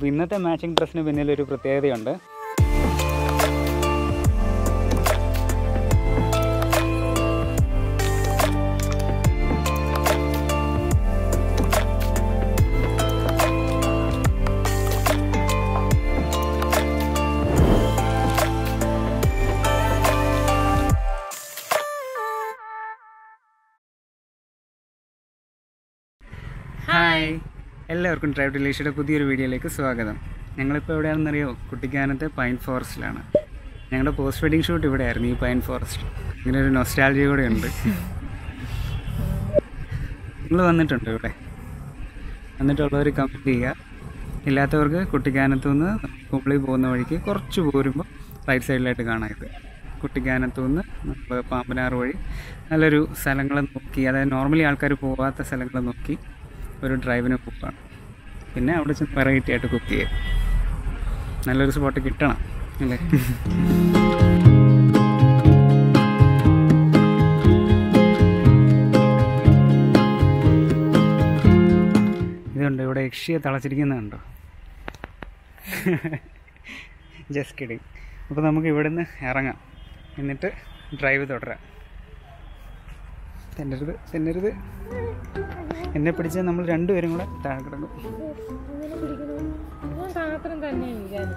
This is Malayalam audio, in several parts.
അപ്പോൾ ഇന്നത്തെ മാച്ചിങ് ഡ്രസ്സിന് പിന്നിൽ ഒരു പ്രത്യേകതയുണ്ട് ഹായ് എല്ലാവർക്കും ഡ്രൈവ് ഡിലേഷയുടെ പുതിയൊരു വീഡിയോയിലേക്ക് സ്വാഗതം ഞങ്ങളിപ്പോൾ എവിടെയാണെന്നറിയോ കുട്ടിക്കാനത്തെ പൈൻ ഫോറസ്റ്റിലാണ് ഞങ്ങളുടെ പോസ്റ്റ് വെഡിങ് ഷൂട്ട് ഇവിടെയായിരുന്നു ഈ പൈൻ ഫോറസ്റ്റ് ഇങ്ങനെ ഒരു നൊസ്റ്റാൾജിയ കൂടെ ഉണ്ട് നിങ്ങൾ വന്നിട്ടുണ്ട് ഇവിടെ വന്നിട്ടുള്ളവർ കമൻറ്റ് ചെയ്യുക ഇല്ലാത്തവർക്ക് കുട്ടിക്കാനത്തു നിന്ന് കുമ്പളി പോകുന്ന വഴിക്ക് കുറച്ച് പോരുമ്പോൾ റൈറ്റ് സൈഡിലായിട്ട് കാണാം ഇത് കുട്ടിക്കാനത്തു നിന്ന് നമ്മൾ പാമ്പനാർ വഴി നല്ലൊരു സ്ഥലങ്ങൾ നോക്കി അതായത് നോർമലി ആൾക്കാർ പോകാത്ത സ്ഥലങ്ങൾ നോക്കി ഒരു ഡ്രൈവിന് പോവാണ് പിന്നെ അവിടെ ചെന്ന് വെറൈറ്റി ആയിട്ട് കുക്ക് ചെയ്യുക നല്ലൊരു സ്പോട്ട് കിട്ടണം അല്ലേ ഇതുണ്ട് ഇവിടെ യക്ഷിയെ തളച്ചിരിക്കുന്നുണ്ടോ ജസ്റ്റ് കിഡിങ് അപ്പോൾ നമുക്ക് ഇവിടെ നിന്ന് ഇറങ്ങാം എന്നിട്ട് ഡ്രൈവ് തുടരാം തെന്നരുത് തെന്നരുത് എന്നെ പിടിച്ചാൽ നമ്മൾ രണ്ടുപേരും കൂടെ താഴെ കിടക്കും മാത്രം തന്നെ ഇരിക്കാനും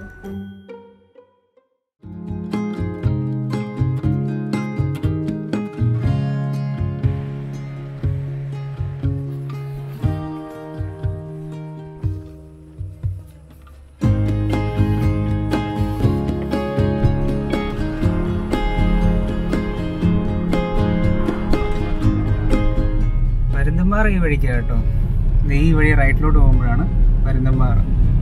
പരുന്തമ്പാറ ഈ വഴിക്കാണ് കേട്ടോ ഇത് ഈ വഴി റൈറ്റിലോട്ട് പോകുമ്പോഴാണ് പരുന്തമ്പാറ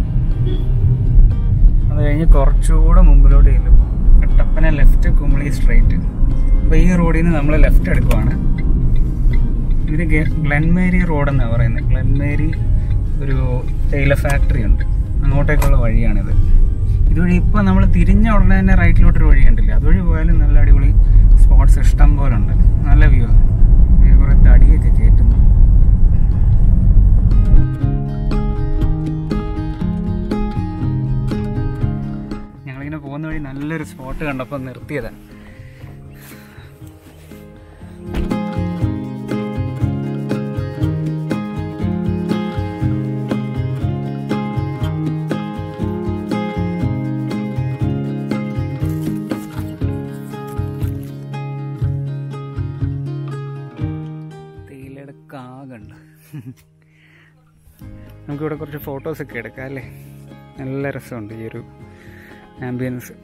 അത് കഴിഞ്ഞ് കുറച്ചുകൂടെ മുമ്പിലോട്ട് ചെല്ലുമ്പോൾ കട്ടപ്പന ലെഫ്റ്റ് കുമളി സ്ട്രൈറ്റ് അപ്പോൾ ഈ റോഡിൽ നിന്ന് നമ്മൾ ലെഫ്റ്റ് എടുക്കുവാണ് ഇത് ഗെ- ഗ്ലെൻമേരി റോഡ് എന്നാണ് പറയുന്നത് ഗ്ലെൻമേരി ഒരു തേയില ഫാക്ടറി ഉണ്ട് അങ്ങോട്ടേക്കുള്ള വഴിയാണിത് ഇതുവഴി ഇപ്പോൾ നമ്മൾ തിരിഞ്ഞ ഉടനെ തന്നെ റൈറ്റിലോട്ടൊരു വഴി ഉണ്ടല്ലേ അതുവഴി പോയാലും നല്ല അടിപൊളി സ്പോട്ട്സ് ഇഷ്ടം പോലെ ഉണ്ട് നല്ല വ്യൂ കുറേ തടിയൊക്കെ കയറ്റുന്നു ഞങ്ങളിങ്ങനെ പോകുന്ന വഴി നല്ലൊരു സ്പോട്ട് കണ്ടപ്പോൾ നിർത്തിയതാണ് തേയിലയുടെ കാകുണ്ട് നമുക്കിവിടെ കുറച്ച് ഫോട്ടോസൊക്കെ എടുക്കാം അല്ലേ നല്ല രസമുണ്ട് ഈ ഒരു ആംബിയൻസ്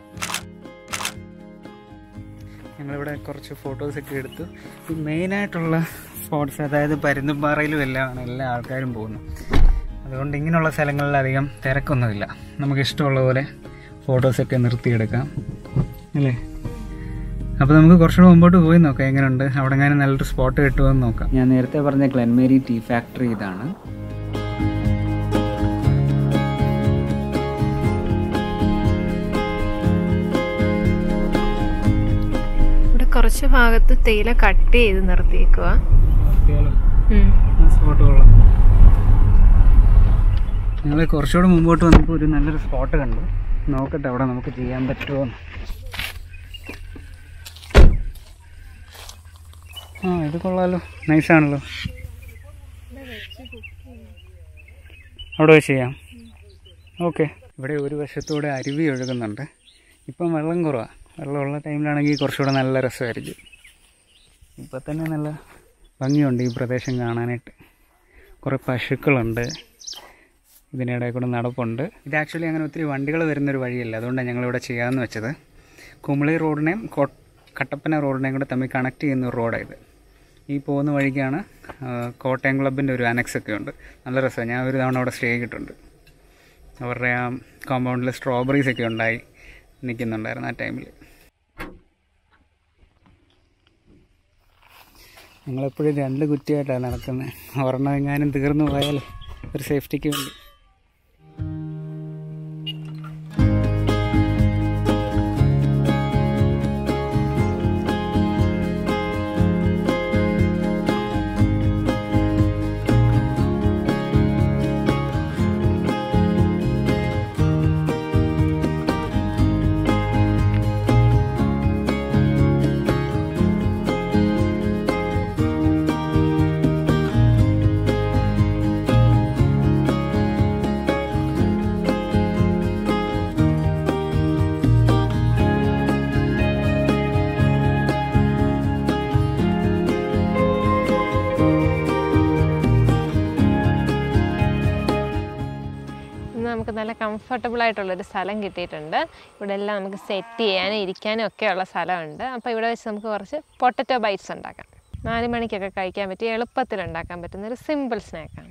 ഞങ്ങളിവിടെ കുറച്ച് ഫോട്ടോസൊക്കെ എടുത്തു ഈ മെയിനായിട്ടുള്ള സ്പോട്ട്സ് അതായത് പരുന്തുംപാറയിലും എല്ലാമാണ് എല്ലാ ആൾക്കാരും പോകുന്നത് അതുകൊണ്ട് ഇങ്ങനെയുള്ള സ്ഥലങ്ങളിൽ അധികം തിരക്കൊന്നുമില്ല നമുക്ക് ഇഷ്ടമുള്ള പോലെ ഫോട്ടോസൊക്കെ നിർത്തിയെടുക്കാം അല്ലേ അപ്പോൾ നമുക്ക് കുറച്ചുകൂടെ മുമ്പോട്ട് പോയി നോക്കാം എങ്ങനെയുണ്ട് അവിടെ എങ്ങാനും നല്ലൊരു സ്പോട്ട് കിട്ടുമെന്ന് നോക്കാം ഞാൻ നേരത്തെ പറഞ്ഞ ക്ലെൻമേരി ടീ ഫാക്ടറി ഇതാണ് ഇവിടെ കുറച്ച് ഭാഗത്ത് തേയില കട്ട് ചെയ്ത് നിർത്തിയേക്കുക സ്പോട്ട് കൊള്ളാം ഞങ്ങൾ കുറച്ചുകൂടെ മുമ്പോട്ട് വന്നപ്പോൾ ഒരു നല്ലൊരു സ്പോട്ട് കണ്ടു നോക്കട്ടെ അവിടെ നമുക്ക് ചെയ്യാൻ പറ്റുമോ എന്ന്. ആ ഇത് കൊള്ളാലോ നൈസാണല്ലോ അവിടെ വെച്ച് ചെയ്യാം ഓക്കെ ഇവിടെ ഒരു വശത്തൂടെ അരുവി ഒഴുകുന്നുണ്ട് ഇപ്പം വെള്ളം കുറവാണ് വെള്ളമുള്ള ടൈമിലാണെങ്കിൽ കുറച്ചുകൂടെ നല്ല രസമായിരിക്കും ഇപ്പം തന്നെ നല്ല ഭംഗിയുണ്ട് ഈ പ്രദേശം കാണാനായിട്ട് കുറേ പശുക്കളുണ്ട് ഇതിനിടയിൽ കൂടെ നടപ്പുണ്ട് ഇത് ആക്ച്വലി അങ്ങനെ ഒത്തിരി വണ്ടികൾ വരുന്നൊരു വഴിയല്ല അതുകൊണ്ടാണ് ഞങ്ങളിവിടെ ചെയ്യാമെന്ന് വെച്ചത് കുമളി റോഡിനെയും കോ- കട്ടപ്പന റോഡിനെയും കൂടെ തമ്മിൽ കണക്ട് ചെയ്യുന്ന ഒരു റോഡാണ് ഇത് ഈ പോകുന്ന വഴിക്കാണ് ആ, കോട്ടയം ക്ലബിൻ്റെ ഒരു അനക്സ് ഒക്കെ ഉണ്ട് നല്ല രസമാണ് ഞാൻ ഒരു തവണ അവിടെ സ്റ്റേ ചെയ്തിട്ടുണ്ട് അവരുടെ ആ കോമ്പൗണ്ടിൽ സ്ട്രോബെറീസ് ഒക്കെ ഉണ്ടായി നിൽക്കുന്നുണ്ടായിരുന്നു ആ ടൈമിൽ ഞങ്ങളെപ്പോഴും രണ്ട് കുറ്റിയായിട്ടാണ് നടക്കുന്നത് ഒരെണ്ണം എങ്ങാനും തീർന്നു പോയാൽ ഒരു സേഫ്റ്റിക്ക് വേണ്ടി നല്ല കംഫർട്ടബിൾ ആയിട്ടുള്ളൊരു സ്ഥലം കിട്ടിയിട്ടുണ്ട് ഇവിടെ എല്ലാം നമുക്ക് സെറ്റ് ചെയ്യാനും ഇരിക്കാനും ഒക്കെയുള്ള സ്ഥലമുണ്ട് അപ്പോൾ ഇവിടെ വെച്ച് നമുക്ക് കുറച്ച് പൊട്ടറ്റോ ബൈറ്റ്സ് ഉണ്ടാക്കാം നാല് മണിക്കൊക്കെ കഴിക്കാൻ പറ്റിയ എളുപ്പത്തിൽ ഉണ്ടാക്കാൻ പറ്റുന്ന ഒരു സിമ്പിൾ സ്നാക്കാണ്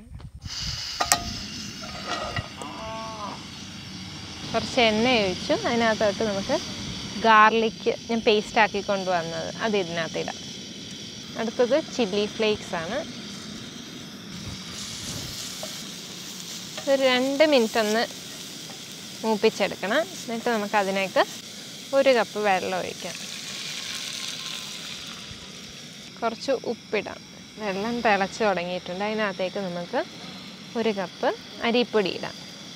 കുറച്ച് എണ്ണ ഒഴിച്ചു അതിനകത്തോട്ട് നമുക്ക് ഗാർലിക്ക് ഞാൻ പേസ്റ്റ് ആക്കി കൊണ്ടുവന്നത് അത് ഇതിനകത്ത് ഇടാം അടുത്തത് ചില്ലി ഫ്ലേക്സ് ആണ് ഒരു രണ്ട് മിനിറ്റ് ഒന്ന് മൂപ്പിച്ചെടുക്കണം എന്നിട്ട് നമുക്ക് അതിലേക്ക് ഒരു കപ്പ് വെള്ളം ഒഴിക്കാം കുറച്ച് ഉപ്പിടാം വെള്ളം തിളച്ച് തുടങ്ങിയിട്ടുണ്ട് അതിനകത്തേക്ക് നമുക്ക് ഒരു കപ്പ് അരിപ്പൊടി ഇടാം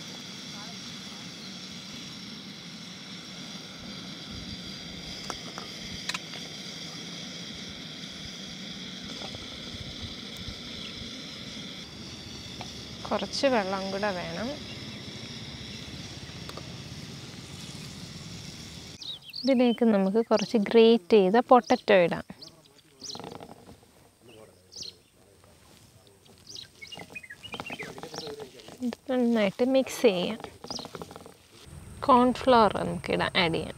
കുറച്ച് വെള്ളം കൂടെ വേണം ഇതിലേക്ക് നമുക്ക് കുറച്ച് ഗ്രേറ്റ് ചെയ്ത പൊട്ടറ്റോ ഇടാം ഇത് നന്നായിട്ട് മിക്സ് ചെയ്യാം കോൺഫ്ലവർ നമുക്ക് ഇടാം ആഡ് ചെയ്യാം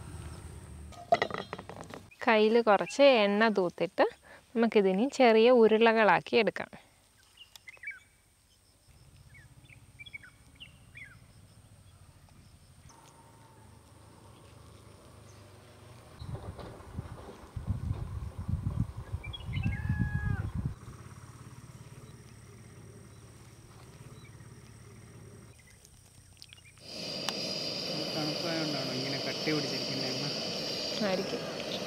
കയ്യിൽ കുറച്ച് എണ്ണ തൂത്തിട്ട് നമുക്കിതിനി ചെറിയ ഉരുളകളാക്കി എടുക്കാം തണുപ്പായതുകൊണ്ടാണോ ഇങ്ങനെ കട്ടി പിടിച്ചിരിക്കുന്നത് എണ്ണ ആയിരിക്കും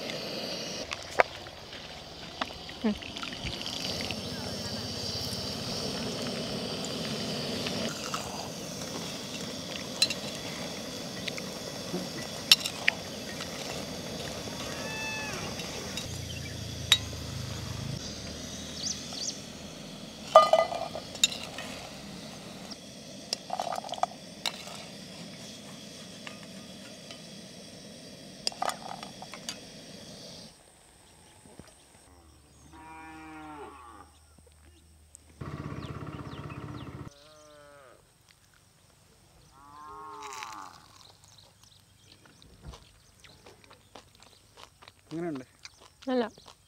അങ്ങനെയുണ്ട് അല്ല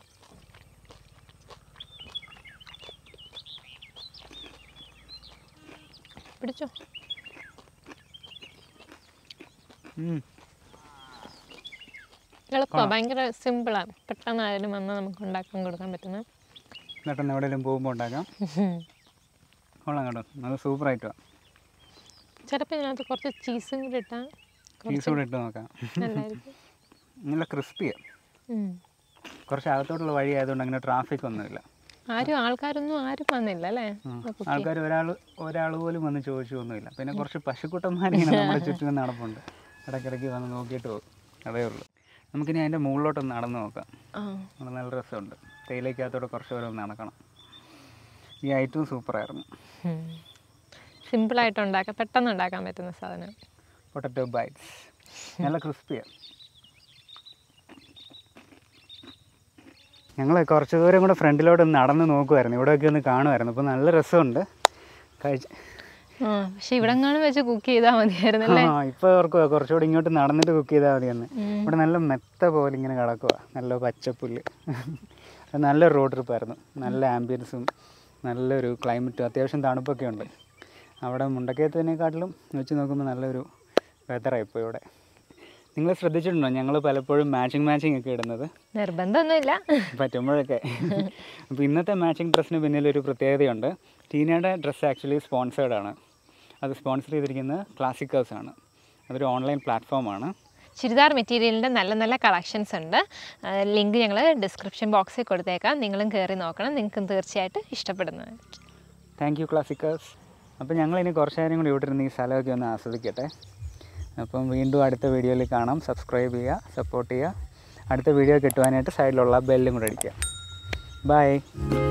പിടിച്ചോ ഉം. എളുപ്പമാണ് ഭയങ്കര സിമ്പിളാണ് പെട്ടെന്ന് ആയാലും വന്ന് നമുക്ക് ഉണ്ടാക്കാൻ കൊടുക്കാൻ പറ്റുന്ന പെട്ടെന്ന് എവിടെയെങ്കിലും പോകുമ്പോൾ ഉണ്ടാക്കാം കൊള്ളാം കേട്ടോ നല്ല സൂപ്പറായിട്ട് വാ ചിലപ്പോൾ ഇതിനകത്ത് കുറച്ച് ചീസും കൂടി ഇട്ടാൽ ചീസ് കൂടെ ഇട്ട് നോക്കാം നല്ലതായിരിക്കും നല്ല ക്രിസ്പിയാണ് ഉം. കുറച്ച് അകത്തോട്ടുള്ള വഴി ആയതുകൊണ്ട് അങ്ങനെ ട്രാഫിക് ഒന്നുമില്ല ആരും ആൾക്കാരൊന്നും ആരും വന്നില്ല അല്ലേ ആൾക്കാർ ഒരാൾ ഒരാൾ പോലും വന്ന് ചോദിച്ചൊന്നുമില്ല പിന്നെ കുറച്ച് പശുക്കുട്ടന്മാരിങ്ങനെ നമ്മുടെ ചുറ്റും നടപ്പുണ്ട് ഇടയ്ക്കിടയ്ക്ക് വന്ന് നോക്കിയിട്ട് പോകും അതേ ഉള്ളൂ നമുക്കിനി അതിൻ്റെ മുകളിലോട്ടൊന്ന് നടന്ന് നോക്കാം ആ അവിടെ നല്ല രസമുണ്ട് തേയിലക്കകത്തോടെ കുറച്ച് പേരെ ഒന്ന് നടക്കണം ഈ ഐറ്റവും സൂപ്പറായിരുന്നു സിമ്പിളായിട്ട് ഉണ്ടാക്കാൻ പെട്ടെന്ന് ഉണ്ടാക്കാൻ പറ്റുന്ന സാധനം പൊട്ടറ്റോ ബൈറ്റ്സ് നല്ല ക്രിസ്പിയാണ് ഞങ്ങൾ കുറച്ച് ദൂരം കൂടെ ഫ്രണ്ടിലോട്ട് ഒന്ന് നടന്ന് നോക്കുമായിരുന്നു ഇവിടെയൊക്കെ ഒന്ന് കാണുമായിരുന്നു അപ്പോൾ നല്ല രസമുണ്ട് കഴിച്ച് ആ പക്ഷെ ഇവിടെ കാണും വെച്ച് കുക്ക് ചെയ്താൽ മതിയായിരുന്നു അല്ലേ ആ ഇപ്പോൾ ഓർക്കുക കുറച്ചുകൂടി ഇങ്ങോട്ട് നടന്നിട്ട് കുക്ക് ചെയ്താൽ മതിയെന്ന് ഉം. ഇവിടെ നല്ല മെത്ത പോലെ ഇങ്ങനെ കിടക്കുക നല്ല പച്ചപ്പുല്ല് അത് നല്ലൊരു റോഡ് ട്രിപ്പായിരുന്നു നല്ല ആംബിയൻസും നല്ലൊരു ക്ലൈമറ്റും അത്യാവശ്യം തണുപ്പൊക്കെ ഉണ്ട് അവിടെ മുണ്ടക്കയത്തിനെക്കാട്ടിലും വെച്ച് നോക്കുമ്പോൾ നല്ലൊരു വെതറായിപ്പോൾ ഇവിടെ നിങ്ങൾ ശ്രദ്ധിച്ചിട്ടുണ്ടോ ഞങ്ങൾ പലപ്പോഴും മാച്ചിങ് മാച്ചിങ് ഒക്കെ ഇടുന്നത് നിർബന്ധമൊന്നുമില്ല പറ്റുമ്പോഴൊക്കെ അപ്പോൾ ഇന്നത്തെ മാച്ചിങ് ഡ്രസ്സിന് പിന്നിൽ ഒരു പ്രത്യേകതയുണ്ട് ടീനയുടെ ഡ്രസ്സ് ആക്ച്വലി സ്പോൺസേർഡ് ആണ് അത് സ്പോൺസർ ചെയ്തിരിക്കുന്നത് ക്ലാസിക്കേഴ്സ് ആണ് അതൊരു ഓൺലൈൻ പ്ലാറ്റ്ഫോമാണ് ചുരിദാർ മെറ്റീരിയലിൻ്റെ നല്ല നല്ല കളക്ഷൻസ് ഉണ്ട് ലിങ്ക് ഞങ്ങൾ ഡിസ്ക്രിപ്ഷൻ ബോക്സിൽ കൊടുത്തേക്കാം നിങ്ങളും കയറി നോക്കണം നിങ്ങൾക്കും തീർച്ചയായിട്ടും ഇഷ്ടപ്പെടുന്നത് താങ്ക് യു ക്ലാസിക്കേഴ്സ് അപ്പോൾ ഞങ്ങളിനി കുറച്ച് നേരം കൂടി ഇവിടെ ഇരുന്ന് ഈ സ്ഥലമൊക്കെ ഒന്ന് ആസ്വദിക്കട്ടെ അപ്പം വീണ്ടും അടുത്ത വീഡിയോയിൽ കാണാം സബ്സ്ക്രൈബ് ചെയ്യുക സപ്പോർട്ട് ചെയ്യുക അടുത്ത വീഡിയോ കിട്ടുവാനായിട്ട് സൈഡിലുള്ള ബെല്ലും കൂടെ അടിക്കുക ബൈ